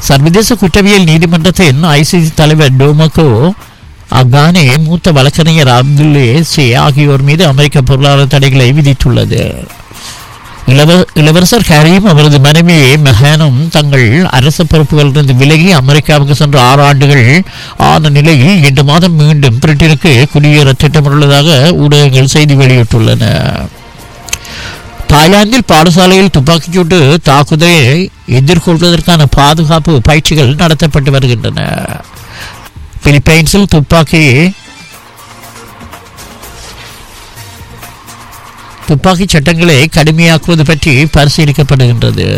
சர்வதேச குற்றவியல் நீதிமன்றத்தின் ஐசிசி தலைவர் டோமகோ அகானே மூத்த வழக்கறிஞர் அப்துல்லே சே ஆகியோர் மீது அமெரிக்க பொருளாதார தடைகளை விதித்துள்ளது இளவ இளவரசர் ஹாரியும் அவரது மனைவி மெஹானும் தங்கள் அரச பொறுப்புகளிலிருந்து விலகி அமெரிக்காவுக்கு சென்ற ஆறு ஆண்டுகள் ஆன நிலையில் இந்த மாதம் மீண்டும் பிரிட்டனுக்கு குடியேற திட்டமிட்டுள்ளதாக ஊடகங்கள் செய்தி வெளியிட்டுள்ளன தாய்லாந்தில் பாடசாலையில் துப்பாக்கிச்சூட்டு தாக்குதலை எதிர்கொள்வதற்கான பாதுகாப்பு பயிற்சிகள் நடத்தப்பட்டு வருகின்றன பிலிப்பைன்ஸில் துப்பாக்கி துப்பாக்கி சட்டங்களை கடுமையாக்குவது பற்றி பரிசீலிக்கப்படுகின்றது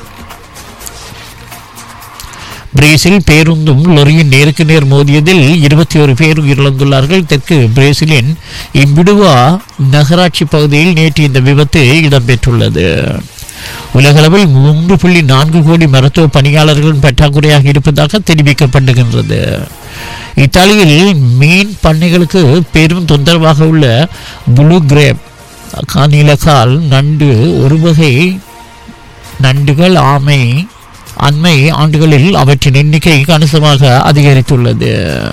பிரேசில் பேருந்தும் லொரியின் நேருக்கு நேர் மோதியதில் இருபத்தி ஒரு பேர் உயிரிழந்துள்ளார்கள் தெற்கு பிரேசிலின் இம்பிடுவா நகராட்சி பகுதியில் நேற்று இந்த விபத்து இடம்பெற்றுள்ளது உலகளவில் மூன்று புள்ளி நான்கு கோடி மருத்துவ பணியாளர்கள் பற்றாக்குறையாக இருப்பதாக தெரிவிக்கப்படுகின்றது இத்தாலியில் மீன் பண்ணைகளுக்கு பெரும் தொந்தரவாக உள்ள புளூ கிரேப் கானிலக்கால் நண்டு ஒரு வகை நண்டுகள் ஆமை அண்மை ஆண்டுகளில் அவற்றின் எண்ணிக்கை கணிசமாக அதிகரித்துள்ளது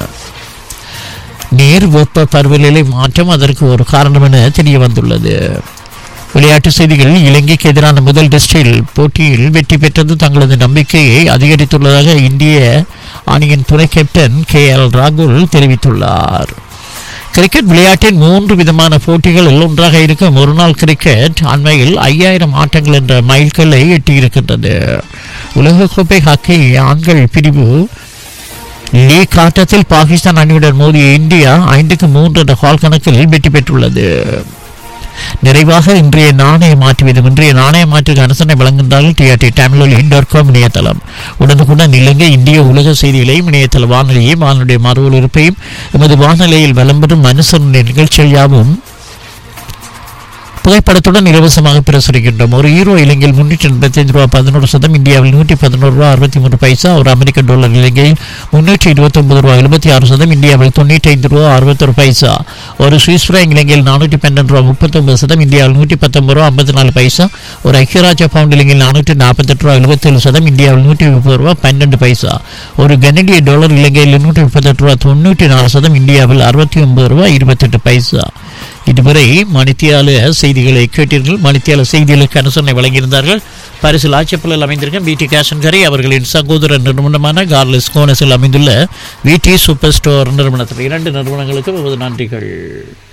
நீர் வெப்ப பருவநிலை மாற்றம் அதற்கு ஒரு காரணம் என தெரிய வந்துள்ளது விளையாட்டு செய்திகள் இலங்கைக்கு எதிரான முதல் டெஸ்டில் போட்டியில் வெற்றி பெற்றது தங்களது நம்பிக்கையை அதிகரித்துள்ளதாக இந்திய அணியின் துணை கேப்டன் கே எல் ராகுல் தெரிவித்துள்ளார் கிரிக்கெட் விளையாட்டின் மூன்று விதமான போட்டிகளில் ஒன்றாக இருக்கும் ஒருநாள் கிரிக்கெட் அண்மையில் ஐயாயிரம் ஆட்டங்கள் என்ற மைல்கல்லை எட்டியிருக்கின்றது உலகக்கோப்பை ஹாக்கி ஆண்கள் பிரிவு லீக் ஆட்டத்தில் பாகிஸ்தான் அணியுடன் மோதிய இந்தியா ஐந்துக்கு மூன்று என்ற கால் கணக்கில் வெற்றி பெற்றுள்ளது நிறைவாக இன்றைய நாணய மாற்று வீதம் இன்றைய நாணய மாற்றுக்கு அரசனை வழங்குகின்றார்கள் டிஆர்டி தமிழொலி டாட் காம் இணையதளம் உடனுக்குடன் இலங்கை இந்திய உலக செய்திகளையும் இணையதள வானொலியையும் வானொலிய மறுவல் இருப்பையும் எமது வானொலியில் விளம்பரம் மனுஷனுடைய நிகழ்ச்சிகள் யாவும் புகைப்படத்துடன் இலவசமாக பிரசுரிக்கின்றோம் ஒரு ஹீரோ இலங்கையில் முன்னூற்றி எண்பத்தி ஐந்து ரூபா பதினோரு சதம் இந்தியாவில் நூற்றி பதினோரு ரூபா அறுபத்தி மூணு பைசா ஒரு அமெரிக்க டாலர் இலங்கையில் முன்னூற்றி இருபத்தி ஒன்பது ரூபா எழுபத்தி ஆறு சதம் இந்தியாவில் தொண்ணூற்றி ஐந்து ரூபா அறுபத்தொரு பைசா ஒரு சுவிஸ் ஃப்ராங்க் இலங்கையில் நானூற்றி பன்னெண்டு ரூபா முப்பத்தொன்பது சதம் இந்தியாவில் நூற்றி பத்தொன்பது ரூபா ஐம்பத்தி நாலு பைசா ஒரு ஐக்கியராஜா பவுண்ட் இலங்கையில் நானூற்றி நாற்பத்தெட்டு ரூபா எழுபத்தேழு சதம் இந்தியாவில் நூற்றி முப்பது ரூபா பன்னெண்டு பைசா ஒரு கனடிய டாலர் இலங்கையில் நூற்றி முப்பத்தெட்டு ரூபா தொண்ணூற்றி நாலு சதம் இந்தியாவில் அறுபத்தி ஒன்பது ரூபா இருபத்தெட்டு பைசா இதுவரை மணித்தியால செய்திகளை கேட்டீர்கள் மணித்தியால செய்திகளுக்கு அனுசரணை வழங்கியிருந்தார்கள் பரிசில் ஆட்சப்பலில் அமைந்திருக்கும் விடி கேஷன் கரை அவர்களின் சகோதர நிறுவனமான கார்லஸ் கோனஸில் அமைந்துள்ள விடி சூப்பர் ஸ்டோர் நிறுவனத்தில் இரண்டு நிறுவனங்களுக்கும் நமது நன்றிகள்